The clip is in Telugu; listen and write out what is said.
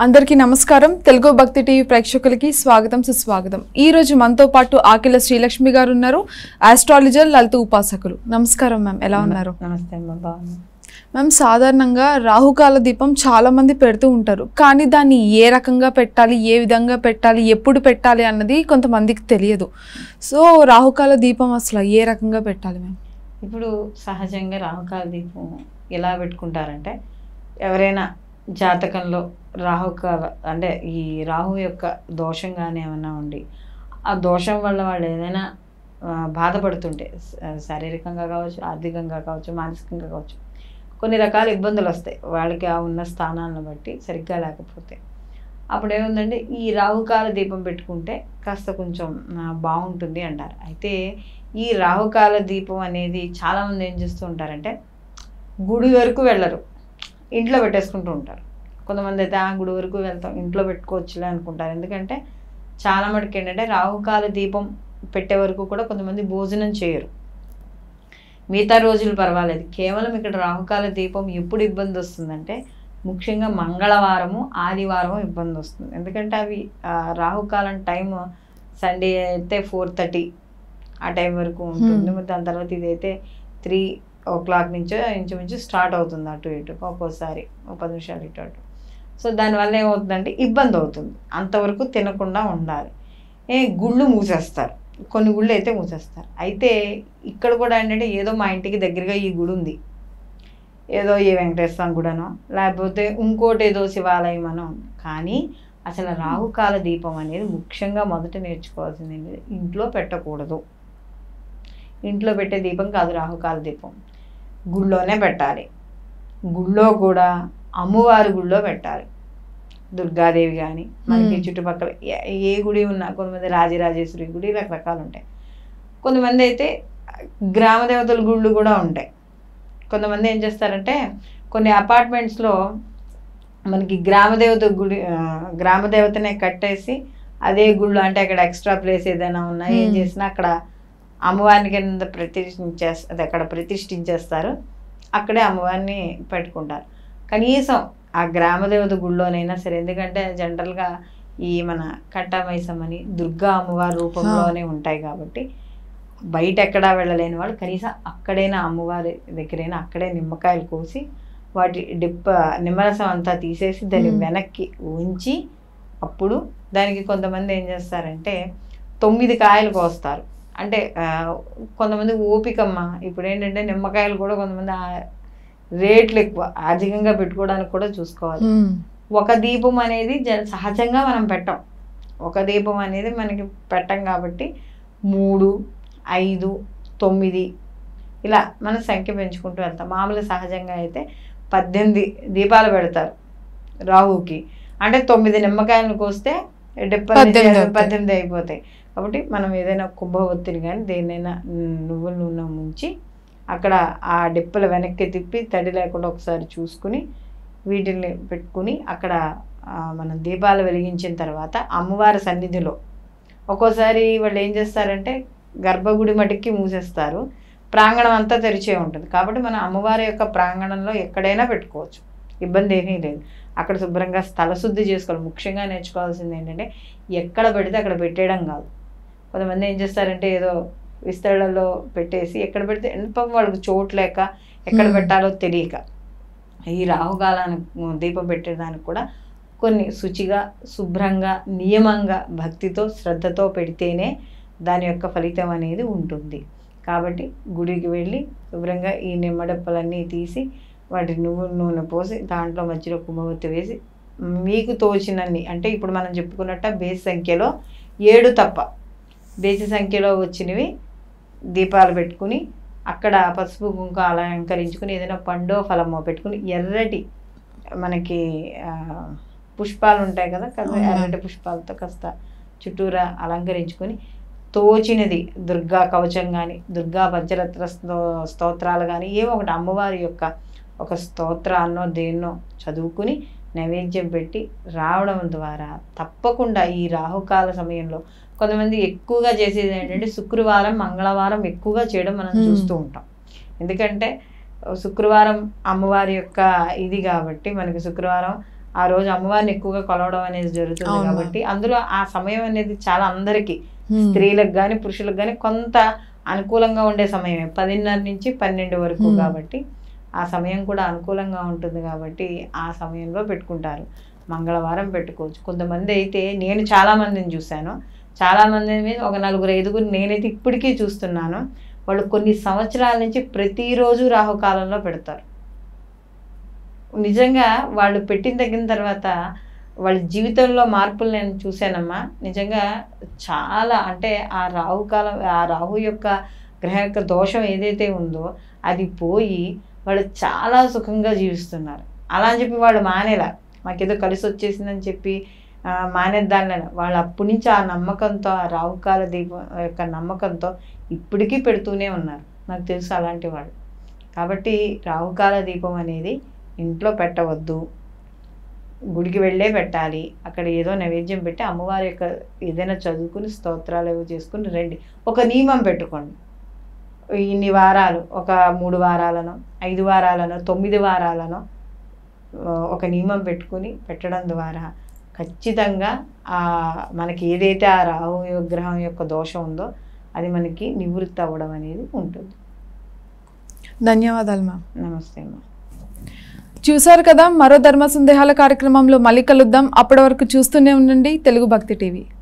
అందరికీ నమస్కారం తెలుగు భక్తి టీవీ ప్రేక్షకులకి స్వాగతం సుస్వాగతం ఈ రోజు మనతో పాటు ఆకిల శ్రీలక్ష్మి గారు ఉన్నారు ఆస్ట్రాలజర్ లలిత ఉపాసకులు నమస్కారం మ్యామ్ ఎలా ఉన్నారు నమస్తే అమ్మ బాగున్నా మ్యామ్ సాధారణంగా రాహుకాల దీపం చాలా మంది పెడుతూ ఉంటారు కానీ దాన్ని ఏ రకంగా పెట్టాలి ఏ విధంగా పెట్టాలి ఎప్పుడు పెట్టాలి అన్నది కొంతమందికి తెలియదు సో రాహుకాల దీపం అసలు ఏ రకంగా పెట్టాలి మ్యామ్ ఇప్పుడు సహజంగా రాహుకాల దీపం ఎలా పెట్టుకుంటారంటే ఎవరైనా జాతకంలో రాహుకాల అంటే ఈ రాహు యొక్క దోషం కానీ ఏమైనా ఉండి ఆ దోషం వల్ల వాళ్ళు ఏదైనా ఆ, బాధపడుతుంటే స- శారీరకంగా కావచ్చు ఆర్థికంగా కావచ్చు మానసికంగా కావచ్చు కొన్ని రకాల ఇబ్బందులు వస్తాయి వాళ్ళకి ఆ ఉన్న స్థానాలను బట్టి సరిగ్గా లేకపోతే అప్పుడు ఏముందంటే ఈ రాహుకాల దీపం పెట్టుకుంటే కాస్త కొంచెం ఆ, బాగుంటుంది అంటారు అయితే ఈ రాహుకాల దీపం అనేది చాలామంది ఏం చేస్తూ ఉంటారంటే గుడి వరకు వెళ్ళరు ఇంట్లో పెట్టేసుకుంటూ ఉంటారు కొంతమంది అయితే ఆ గుడి వరకు వెళ్తాం ఇంట్లో పెట్టుకోవచ్చులే అనుకుంటారు ఎందుకంటే చాలా మటుకు ఏంటంటే రాహుకాల దీపం పెట్టే వరకు కూడా కొంతమంది భోజనం చేయరు మిగతా రోజులు పర్వాలేదు కేవలం ఇక్కడ రాహుకాల దీపం ఎప్పుడు ఇబ్బంది వస్తుందంటే ముఖ్యంగా మంగళవారము ఆదివారము ఇబ్బంది వస్తుంది ఎందుకంటే అవి ఆ, రాహుకాలం టైం సండే అయితే ఫోర్ థర్టీ ఆ టైం వరకు ఉంటుంది Hmm. మరి దాని తర్వాత ఇదైతే త్రీ ఓ క్లాక్ నుంచో ఇంచుమించు స్టార్ట్ అవుతుంది అటు ఇటు ఒక్కోసారి ఒక పది నిమిషాలు ఇటు అటు సో దానివల్ల ఏమవుతుందంటే ఇబ్బంది అవుతుంది అంతవరకు తినకుండా ఉండాలి ఏ గుళ్ళు మూసేస్తారు కొన్ని గుళ్ళు అయితే మూసేస్తారు అయితే ఇక్కడ కూడా ఏంటంటే ఏదో మా ఇంటికి దగ్గరగా ఈ గుడి ఉంది ఏదో ఈ వెంకటేశ్వర స్వామి గుడనో లేకపోతే ఇంకోటి ఏదో శివాలయం అనో ఉంది. కానీ అసలు రాహుకాల దీపం అనేది ముఖ్యంగా మొదట నేర్చుకోవాల్సింది ఏంటంటే ఇంట్లో పెట్టకూడదు ఇంట్లో పెట్టే దీపం కాదు రాహుకాల దీపం గుళ్ళోనే పెట్టాలి గుళ్ళో కూడా అమ్మవారి గుళ్ళో పెట్టాలి దుర్గాదేవి కానీ మనకి Hmm. చుట్టుపక్కల ఏ- ఏ గుడి ఉన్నా కొంతమంది రాజరాజేశ్వరి గుడి రకరకాలు ఉంటాయి కొంతమంది అయితే గ్రామ దేవతల గుళ్ళు కూడా ఉంటాయి కొంతమంది ఏం చేస్తారంటే కొన్ని అపార్ట్మెంట్స్లో మనకి గ్రామదేవత గుడి ఆ, గ్రామదేవతనే కట్టేసి అదే గుళ్ళు అంటే అక్కడ ఎక్స్ట్రా ప్లేస్ ఏదైనా ఉన్నా ఏం Hmm. చేసినా అక్కడ అమ్మవారిని కింద ప్రతిష్ఠించేస్తారు అది అక్కడ ప్రతిష్ఠించేస్తారు అక్కడే అమ్మవారిని పెట్టుకుంటారు కనీసం ఆ గ్రామదేవత గుళ్ళోనైనా సరే ఎందుకంటే జనరల్గా ఈ మన కట్టామైసమ్మని దుర్గా అమ్మవారి రూపంలోనే ఉంటాయి కాబట్టి బయట ఎక్కడా వెళ్ళలేని వాళ్ళు కనీసం అక్కడైనా అమ్మవారి దగ్గరైనా అక్కడే నిమ్మకాయలు కోసి వాటి డిప్ప నిమ్మరసం అంతా తీసేసి దాన్ని మ్మ్. వెనక్కి ఉంచి అప్పుడు దానికి కొంతమంది ఏం చేస్తారంటే తొమ్మిది కాయలు కోస్తారు అంటే ఆ, కొంతమంది ఓపికమ్మ ఇప్పుడు ఏంటంటే నిమ్మకాయలు కూడా కొంతమంది ఆ రేట్లు ఎక్కువ అధికంగా పెట్టుకోవడానికి కూడా చూసుకోవాలి మ్మ్. ఒక దీపం అనేది జ- సహజంగా మనం పెట్టం ఒక దీపం అనేది మనకి పెట్టం కాబట్టి మూడు ఐదు తొమ్మిది ఇలా మన సంఖ్య పెంచుకుంటూ వెళ్తాం మామూలు సహజంగా అయితే పద్దెనిమిది దీపాలు పెడతారు రాహుకి అంటే తొమ్మిది నిమ్మకాయలను కోస్తే డెప్ప పద్దెనిమిది అవుతాయి. పద్దెనిమిది అయిపోతాయి కాబట్టి మనం ఏదైనా కుంభవత్తిని కానీ దేన్నైనా నువ్వుల నూనె ముంచి అక్కడ ఆ డిప్పలు వెనక్కి తిప్పి తడి లేకుండా ఒకసారి చూసుకుని వీటిని పెట్టుకుని అక్కడ ఆ, మనం దీపాలు వెలిగించిన తర్వాత అమ్మవారి సన్నిధిలో ఒక్కోసారి వాళ్ళు ఏం చేస్తారంటే గర్భగుడి మటుకి మూసేస్తారు ప్రాంగణం అంతా తెరిచే ఉంటుంది కాబట్టి మనం అమ్మవారి యొక్క ప్రాంగణంలో ఎక్కడైనా పెట్టుకోవచ్చు ఇబ్బంది ఏమీ లేదు అక్కడ శుభ్రంగా స్థల శుద్ధి చేసుకోవాలి ముఖ్యంగా నేర్చుకోవాల్సింది ఏంటంటే ఎక్కడ పెడితే అక్కడ పెట్టేయడం కాదు కొంతమంది ఏం చేస్తారంటే ఏదో విస్తరణలో పెట్టేసి ఎక్కడ పెడితే పాపం వాళ్ళకి చోటు లేక ఎక్కడ Hmm. పెట్టాలో తెలియక ఈ రాహుకాలానికి దీపం పెట్టేదానికి కూడా కొన్ని శుచిగా శుభ్రంగా నియమంగా భక్తితో శ్రద్ధతో పెడితేనే దాని యొక్క ఫలితం అనేది ఉంటుంది కాబట్టి గుడికి వెళ్ళి శుభ్రంగా ఈ నిమ్మడప్పలన్నీ తీసి వాటి నువ్వు నూనె పోసి దాంట్లో మధ్యలో కుంభవత్తి వేసి మీకు తోచినన్ని అంటే ఇప్పుడు మనం చెప్పుకున్నట్ట బేస్ సంఖ్యలో ఏడు తప్ప బేసి సంఖ్యలో వచ్చినవి దీపాలు పెట్టుకుని అక్కడ పసుపు కుంకుమ అలంకరించుకుని ఏదైనా పండో ఫలమో పెట్టుకుని ఎర్రటి మనకి ఆ, పుష్పాలు ఉంటాయి కదా కదా అవునా. ఎర్రటి పుష్పాలతో కాస్త చుట్టూరా అలంకరించుకొని తోచినది దుర్గా కవచం కానీ దుర్గా పంచరత్న స్తో- స్తోత్రాలు కానీ ఏవో ఒకటి అమ్మవారి యొక్క ఒక స్తోత్రాన్నో దేన్నో చదువుకుని నైవేద్యం పెట్టి రావడం ద్వారా తప్పకుండా ఈ రాహుకాల సమయంలో కొంతమంది ఎక్కువగా చేసేది ఏంటంటే శుక్రవారం మంగళవారం ఎక్కువగా చేయడం మనం Hmm. చూస్తూ ఉంటాం ఎందుకంటే శుక్రవారం అమ్మవారి యొక్క ఇది కాబట్టి మనకి శుక్రవారం ఆ రోజు అమ్మవారిని ఎక్కువగా కొలవడం అనేది జరుగుతుంది అవును. కాబట్టి అందులో ఆ సమయం అనేది చాలా అందరికీ Hmm. స్త్రీలకు కానీ పురుషులకు కానీ కొంత అనుకూలంగా ఉండే సమయమే పదిన్నర నుంచి పన్నెండు వరకు Hmm. కాబట్టి ఆ సమయం కూడా అనుకూలంగా ఉంటుంది కాబట్టి ఆ సమయంలో పెట్టుకుంటారు మంగళవారం పెట్టుకోవచ్చు కొంతమంది అయితే నేను చాలా మందిని చూశాను చాలా మంది మీద ఒక నలుగురు ఐదుగురు నేనైతే ఇప్పటికీ చూస్తున్నాను వాళ్ళు కొన్ని సంవత్సరాల నుంచి ప్రతిరోజు రాహుకాలంలో పెడతారు నిజంగా వాళ్ళు పెట్టిన తగ్గిన తర్వాత వాళ్ళ జీవితంలో మార్పులు నేను చూశానమ్మా నిజంగా చాలా అంటే ఆ రాహు కాలం ఆ రాహు యొక్క గ్రహ యొక్క దోషం ఏదైతే ఉందో అది పోయి వాళ్ళు చాలా సుఖంగా జీవిస్తున్నారు అలా అని చెప్పి వాళ్ళు మానేలా మాకేదో కలిసి వచ్చేసిందని చెప్పి ఆ, మానేద్దాంలే వాళ్ళు అప్పటి నుంచి ఆ నమ్మకంతో ఆ రాహుకాల దీపం యొక్క నమ్మకంతో ఇప్పటికీ పెడుతూనే ఉన్నారు నాకు తెలుసు అలాంటి వాళ్ళు కాబట్టి రాహుకాల దీపం అనేది ఇంట్లో పెట్టవద్దు గుడికి వెళ్ళే పెట్టాలి అక్కడ ఏదో నైవేద్యం పెట్టి అమ్మవారి యొక్క ఏదైనా చదువుకుని స్తోత్రాలు ఏవో చేసుకుని రండి ఒక నియమం పెట్టుకోండి ఇన్ని వారాలు ఒక మూడు వారాలను ఐదు వారాలను తొమ్మిది వారాలను ఆ, ఒక నియమం పెట్టుకుని పెట్టడం ద్వారా ఖచ్చితంగా ఆ మనకి ఏదైతే ఆ రాహు గ్రహం యొక్క దోషం ఉందో అది మనకి నివృత్తి అవ్వడం అనేది ఉంటుంది ధన్యవాదాలు మ్యామ్ నమస్తే అమ్మా చూసారు కదా మరో ధర్మ సందేహాల కార్యక్రమంలో మళ్ళీ కలుద్దాం అప్పటి వరకు చూస్తూనే ఉండండి తెలుగు భక్తి టీవీ